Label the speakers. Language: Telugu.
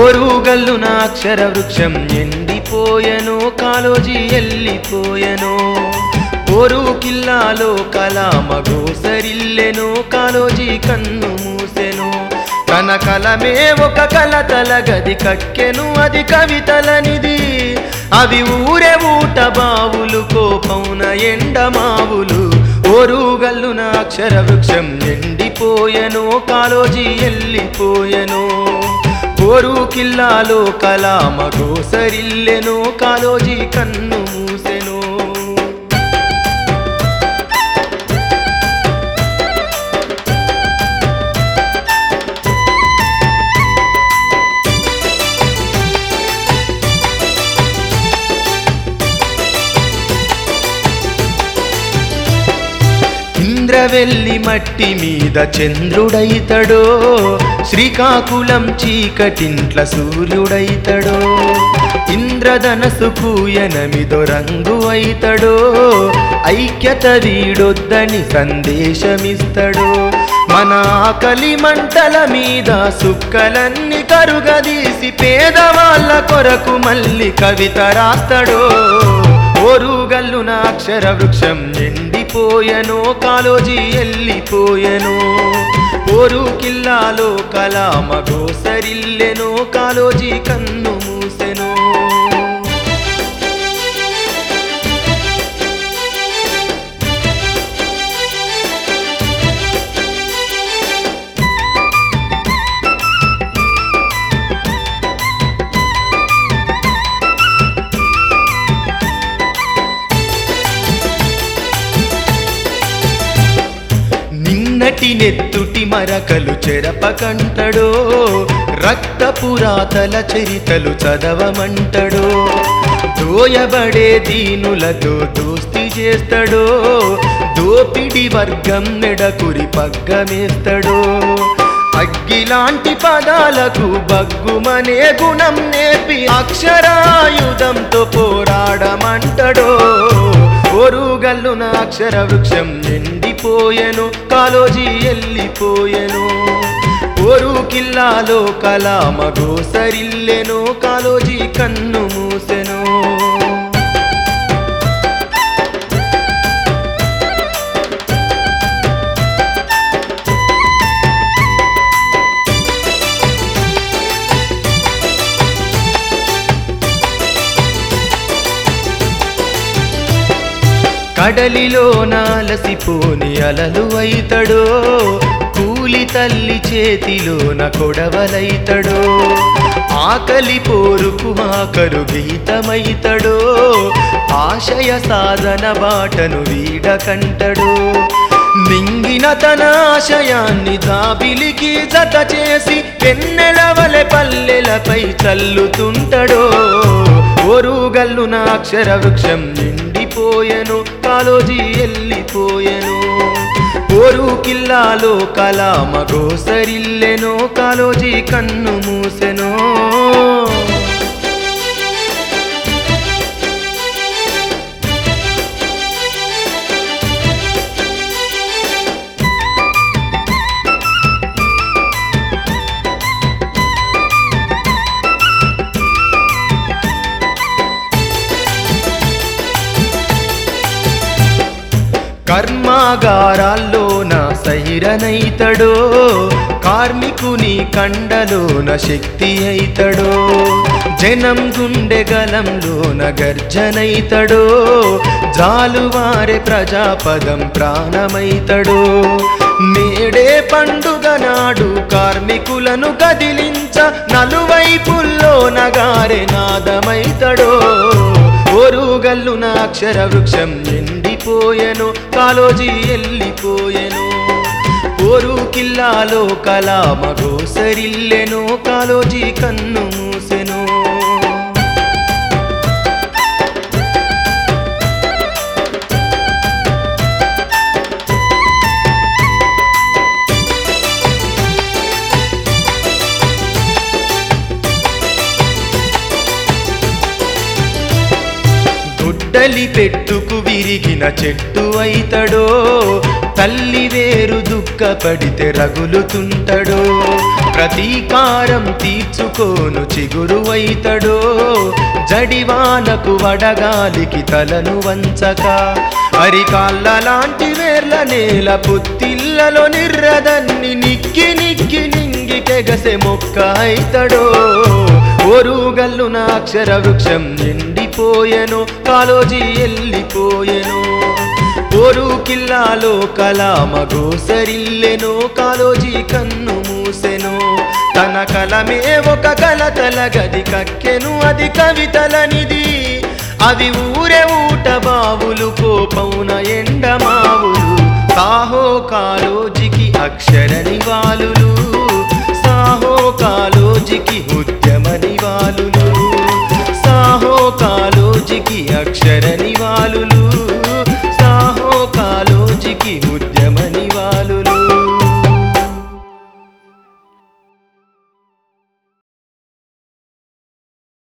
Speaker 1: ఓరుగల్లున అక్షర వృక్షం ఎండిపోయెను కాలోజీ ఎల్లిపోయెను ఓరు కిల్లాలో కలామగోసరిల్లెను కాలోజీ కన్ను మూసెను తన కలమే ఒక కలతల గది కక్కెను అది కవితలనిది అవి ఊరే ఊట బావులు కోపౌన ఎండమావులు ఓరుగల్లున అక్షర వృక్షం ఎండిపోయెను కాలోజీ ఎల్లిపోయెను ఓరు కిల్లాలో కలామగోసరిల్లెను కాలోజీ కన్ను మూసెను ఇంద్రవెల్లి మట్టి మీద చంద్రుడైతడో శ్రీకాకుళం చీకటింట్ల సూర్యుడైతడో ఇంద్రధనసుకు ఎనమిదో రంగు అయితడో ఐక్యత వీడొద్దని సందేశమిస్తడో మన ఆకలి మంటల మీద సుక్కలన్నీ కరుగదీసి పేదవాళ్ళ కొరకు మళ్ళీ కవిత రాస్తాడో ఓరుగల్లున అక్షర వృక్షం ఎండిపోయెను కాలోజీ ఎల్లిపోయెను ఓరు కిల్లాలో కలామగోసరిల్లెను కాలోజీ కన్ను మూసెను నిన్నటి నెత్తుటి మరకలు చెరపకంటడో రక్త పురాతల చరితలు చదవమంటడో దోయబడే దీనులతో దోస్తి చేస్తాడో దోపిడి వర్గం నెడకురి పగ్గమేస్తాడో అగ్గిలాంటి పదాలకు బగ్గుమనే గుణం నేర్పి అక్షరాయుధంతో పోరాడమంటడో ఓరుగల్లున అక్షర వృక్షం ఎండిపోయెను కాలోజీ ఎల్లిపోయెను ఓరు కిల్లాలో కలామగోసరిల్లెను కాలోజీ కన్ను మూసెను కడలిలో నాలసిపోని అలలు అయితడో కూలి తల్లి చేతిలోన కొడవలైతడో ఆకలి పోరుకు ఆకరు గీతమైతడో ఆశయ సాధన బాటను వీడకంటడో మింగిన తన ఆశయాన్ని దాబిలికి జత చేసి వెన్నెలవలె పల్లెలపై చల్లుతుంటడో ఓరుగల్లున అక్షర వృక్షం నిండిపోయెను కాలోజీ ఎల్లిపోయెను ఓరు కిల్లాలో కలామగోసరిల్లెను కాలోజీ కన్ను మూసెను కర్మాగారాల్లోన సైరనైతడో కార్మికుని కండలోన శక్తి అయితడో జనం గుండె గలంలోన గర్జనైతడో జాలువారే ప్రజాపదం ప్రాణమైతడో నేడే పండుగ నాడు కార్మికులను కదిలించ నలువైపుల్లో నగారె నాదమైతడో ఓరుగల్లున అక్షర వృక్షం ఎండిపోయెను కాలోజీ ఎల్లిపోయెను ఓరు కిల్లాలో కలామగోసరిల్లెను కాలోజీ కన్ను మూసెను గుడ్డలి పెట్టుకు విరిగిన చెట్టు అయితడో తల్లి వేరు దుఃఖపడితే రగులుతుంటడో ప్రతీకారం తీర్చుకోను చిగురువైతడో జడివానకు వడగాలికి తలను వంచక అరికాళ్ళ లాంటి వేర్ల నేల పుత్తిల్లలో నిర్రదన్ని నిక్కి నిక్కి నింగి కెగసె మొక్క అయితడో ఓరుగల్లున అక్షర వృక్షం ఎండిపోయెను కాలోజీ ఎల్లిపోయెను ఓరు కిల్లాలో కలామ గోసరిల్లెను కాలోజీ కన్ను మూసెను తన కలమే ఒక కలతల గది కక్కెను అది కవితలనిది అవి ఊరే ఊట బావులు కోపౌన ఎండమావులు సాహో కాలోజికి అక్షర నివాళులు సాహో కాలోజికి ఉద్యమ నివాళులు సాహో కాలోజికి అక్షర నివాళులు